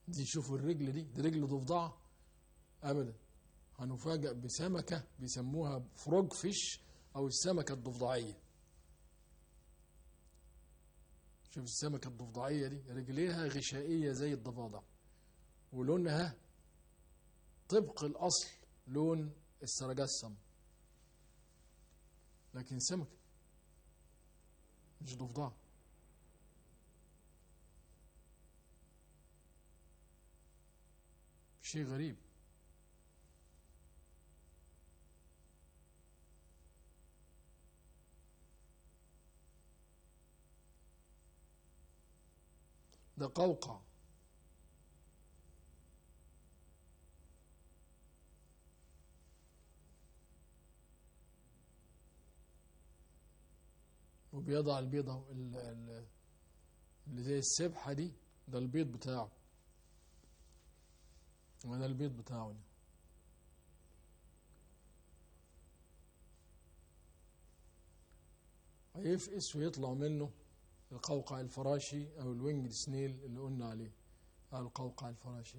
دي شوفوا الرجل دي دي رجل ضفدعة أبدا هنفاجأ بسمكة بيسموها فروج فيش أو السمكة الضفدعية شوف السمكة الضفدعية دي رجليها غشائية زي الضفادع ولونها طبق الأصل لون السرجسم لكن سمكة مش ضفدع شيء غريب ده قوقع وبيضع البيضة ال- ال- اللي زي السبحة دي ده البيض بتاعه وده البيض بتاعه ده. هيفقس ويطلع منه القوقع الفراشي او الوينج سنيل اللي قلنا عليه او القوقع الفراشي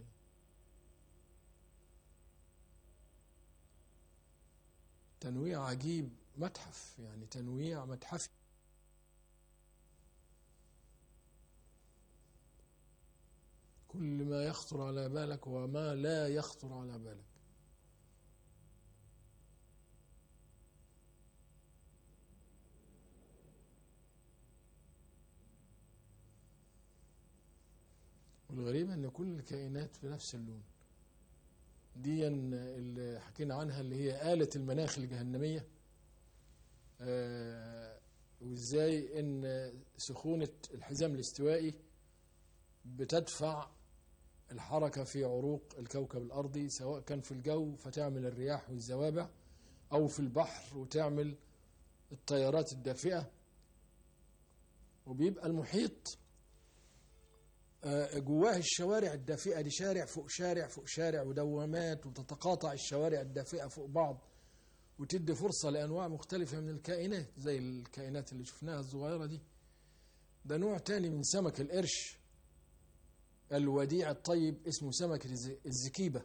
تنويع عجيب متحف يعني تنويع متحفي كل ما يخطر على بالك وما لا يخطر على بالك والغريب ان كل الكائنات في نفس اللون دي اللي حكينا عنها اللي هي آلة المناخ الجهنمية آه، وازاي ان سخونة الحزام الاستوائي بتدفع الحركة في عروق الكوكب الأرضي سواء كان في الجو فتعمل الرياح والزوابع أو في البحر وتعمل التيارات الدافئة وبيبقى المحيط آه، جواه الشوارع الدافئة دي شارع فوق شارع فوق شارع ودوامات وتتقاطع الشوارع الدافئة فوق بعض وتدي فرصة لأنواع مختلفة من الكائنات زي الكائنات اللي شفناها الصغيرة دي ده نوع تاني من سمك القرش الوديع الطيب اسمه سمكة الز- الزكيبة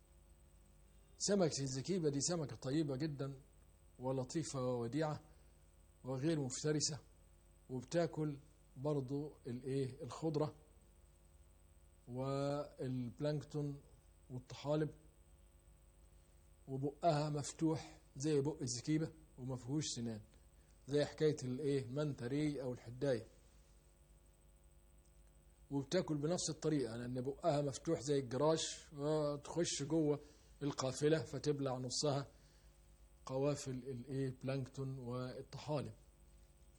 سمكة الزكيبة دي سمكة طيبة جدا ولطيفة ووديعة وغير مفترسة وبتاكل برضو الايه الخضرة والبلانكتون والطحالب وبقها مفتوح زي بق الزكيبة وما فيهوش سنان زي حكاية الايه منتري او الحداية وبتاكل بنفس الطريقة لأن بقها مفتوح زي الجراش وتخش جوه القافلة فتبلع نصها قوافل الايه بلانكتون والطحالب